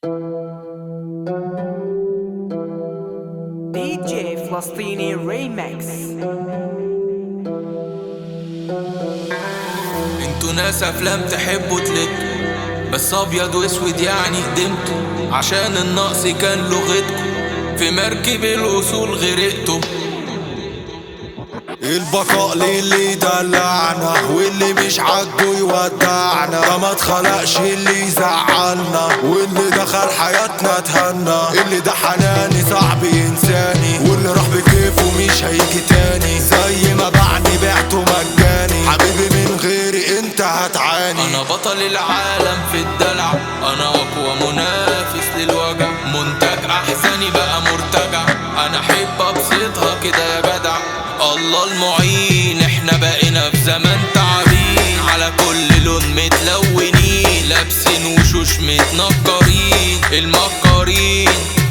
دي جي فلسطيني ريمكس انتوا ناس افلام تحبوا تلتوا بس ابيض واسود يعني قدمتوا عشان النقص كان لغتكم في مركب الاصول غرقتوا البقاء للي يدلعنا واللي مش عاجبه يودعنا ده ما اتخلقش اللي يزعلنا واللي دخل حياتنا تهنى اللي ده حناني صعب ينساني واللي راح بكيفه مش هيجي تاني زي ما باعني بعته مجاني حبيبي من غيري انت هتعاني انا بطل العالم في الدلع انا اقوى منافس للوجع منتج احسني بقى مرتجع انا احب ابسطها كده يا جدع الله المعين احنا بقينا في زمان تعبين على كل لون متلونين لابسين وشوش متنكرين المكرين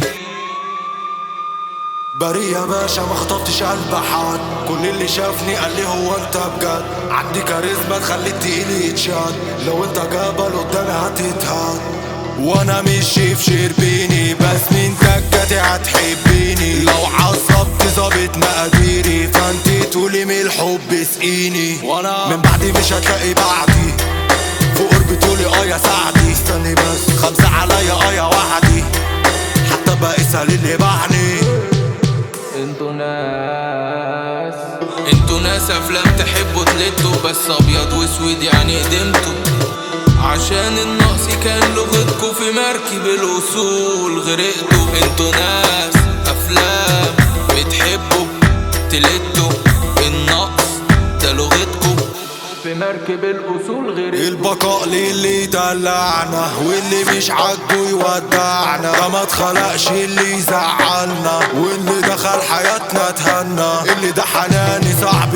بري يا باشا ما خطفتش قلب حد كل اللي شافني قال لي هو انت بجد عندي كاريزما تخلي التقيل يتشد لو انت جبل قدامي هتتهد وانا مش شايف شربيني بس من تكتي هتحبيني لو عصبت ظابط مقاديري فانت تقولي من الحب اسقيني وانا من بعدي مش هتلاقي بعدي في قربي تقولي اه يا سعدي استني بس خمسة عليا اه يا وعدي حتى بقيسها للي باعني انتوا ناس انتوا ناس افلام تحبوا تلتوا بس ابيض واسود يعني قدمتوا عشان النقص كان لغتكوا في مركب الاصول غرقتوا انتوا ناس افلام بتحبوا تلتوا النقص ده لغتكوا في مركب الاصول غرقتوا البقاء للي يدلعنا واللي مش عاجبه يودعنا ده ما اتخلقش اللي يزعلنا واللي دخل حياتنا تهنى اللي ده حناني صعب